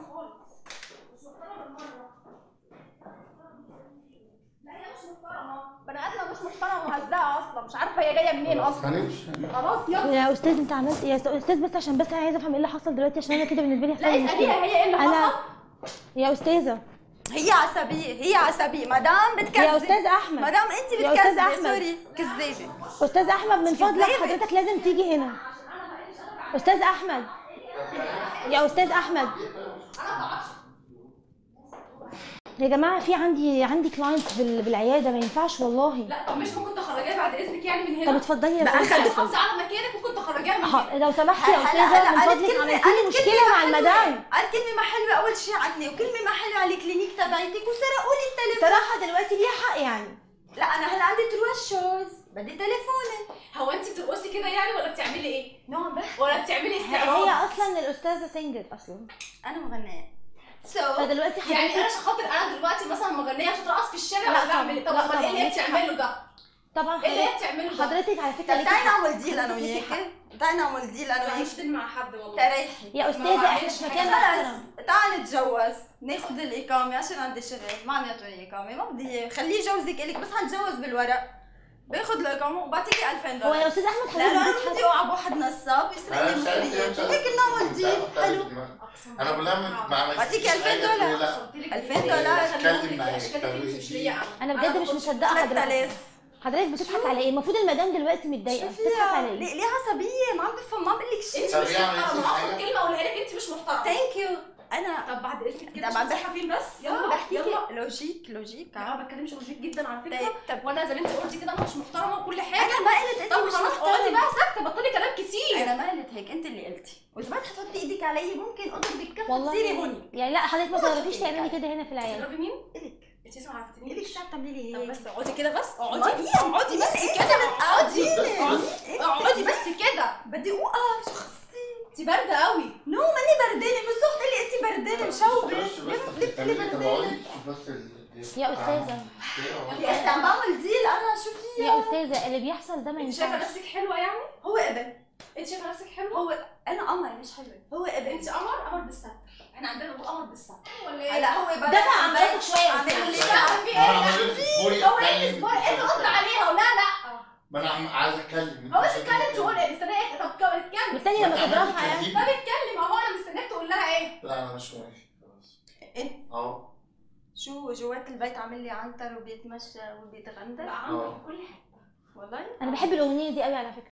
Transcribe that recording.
خالص مش محترمه بالمره لا هي مش محترمه بني ادمه مش محترمه ومهزقه اصلا مش عارفه هي جايه منين اصلا خانقش خلاص يلا يا استاذ انت عملت يا استاذ بس عشان بس انا عايزه افهم ايه اللي حصل دلوقتي عشان انا كده بالنسبه لي لا حصل اساليها مشكله هي ايه اللي انا حصل يا استاذه هي عصبيه هي عصبيه مدام بتكذب يا استاذ احمد مدام انت يا أستاذ بتكذبي أحمد. سوري كذابه استاذ احمد من فضلك كذابة. حضرتك لازم تيجي هنا استاذ احمد يا استاذ احمد يا جماعه في عندي عندي كلاينتس بالعياده ما ينفعش والله لا طب مش ممكن تخرجيها بعد اذنك يعني من طب هنا اتفضلي يا بقى استاذه خلي- تحافظي على مكانك ممكن تخرجيها من هنا ح- لو سمحتي يا هلا- استاذه هلا من قالت فضلك كلمة- عملتي لي قالت مشكله كلمة مع حلوة. المدام قالت كلمه ما حلوه اول شيء عني وكلمه ما حلوه على الكلينيك تبعتك وسرقوا لي التليفون صراحه دلوقتي ليها حق يعني لا انا هلا عندي تروا شوز بدي تليفوني هو انت بترقصي كده يعني ولا بتعملي ايه نعم بح ولا بتعملي هي استعراض اصلا الاستاذه سنجر اصلا انا مغنيه سو فدلوقتي يعني حضرتك انا عشان خاطر انا دلوقتي مثلا مغنيه عشان ترقص في الشارع لا ولا طبعا، بعمل ايه طب لا امال ايه اللي هي طبعا، بتعمله ده طبعا ايه اللي هي حضرتك بتعمله ده حضرتك على طب فكره ليكي تعالي حق. نعمل ديل انا ليكي وياك حق. تعالي نعمل ديل انا انا وياك مش دل مع حد والله تريحي يا ما استاذه احنا بعملش في حاجة. مكان محترم خلص تعالي نتجوز ناخذ الإقامة عشان عندي شغل ما عم يعطوني إقامة ما بدي إياه خليه يجوزك إلك بس حنتجوز بالورق باخذ الإقامة وبعطيكي 2000 هو دولار يا استاذ احمد لأنه حضرتك أنا بدي بتضحك أوعى بواحد نصاب يسرق لي مصرياتي هيك نعمل ديل حلو اقسم انا بقول لها ما عملتش بعطيكي 2000 حاجة، دولار. تقول لا. 2000 دولار اتكلم معايا. اشكالك انت مش ليا انا بجد مش مصدقه حضرتك 3000 حضرتك بتضحك على ايه المفروض المدام دلوقتي متضايقه شو بتضحك فيها؟ على ليه ايه ليه عصبية ما عم بفهم ما عم بقول لك شيء انت طب مش يعني محترمه انت اخر حاجة؟ كلمه اقولها لك انت مش محترمه ثانك يو أنا طب بعد اذنك كده طب مش عم هتصحى فين بس يلا يلا بحكيكي يلا لوجيك لوجيك انا ما بتكلمش لوجيك جدا على فكره طيب طب وانا زي ما انت قلتي كده انا مش محترمه وكل حاجه أنا ما قلت أنت طب مش خلاص اقعدي محترمة. بقى ساكته بطلي كلام كتير انا ما قلت هيك انت اللي قلتي واذا ما تحطي ايدك علي ممكن اضربك كف والله تصيري هون يعني لا حضرتك ما تعرفيش تعملي كده هنا في العياده تضربي مين؟ الك انت لسه ما الك عرفتنيش ساعه بتعملي لي طب هيك بس اقعدي كده بس ما اقعدي هي- اقعدي بس انت كده بتقعدي اقعدي اقعدي بس كده بدي اوقف شو خصي انت بارده قوي نو ماني بردانه من صوت اللي انت بردانه مشوبه بس ليه ما بس بدك تقولي طب بردانه اقعدي شوف بس ال- يا أستاذة. يا اختي عم بعمل ديل انا شو فيها يا استاذه اللي بيحصل ده ما انت شايفه ينفعش نفسك حلوه يعني؟ هو قبل انت شايفه نفسك حلوه؟ هو انا قمر مش حلوه هو قبل انت قمر قمر بالستر احنا عندنا نقول قمر بالستر ولا ايه؟ هلا هو بدأ دفع عن مراتك شويه يا عم أستاذة. يقول لي ليه لا بقى في ايه؟ هو ايه الاسبوع ايه اللي قلت عليها ولا لا؟ ما انا عم- عايز اتكلم هو اتكلم تقول ايه؟ مستنيه ايه؟ طب كمل اتكلم مستني لما تضربها يعني طب اتكلم اهو انا مستنياك تقول لها ايه؟ لا انا مش موافق خلاص انت اهو شو جوات البيت عامل لي عنتر وبيتمشى وبيتغندر لا اه. عندك كل حاجه والله انا بحب الاغنيه دي قوي على فكره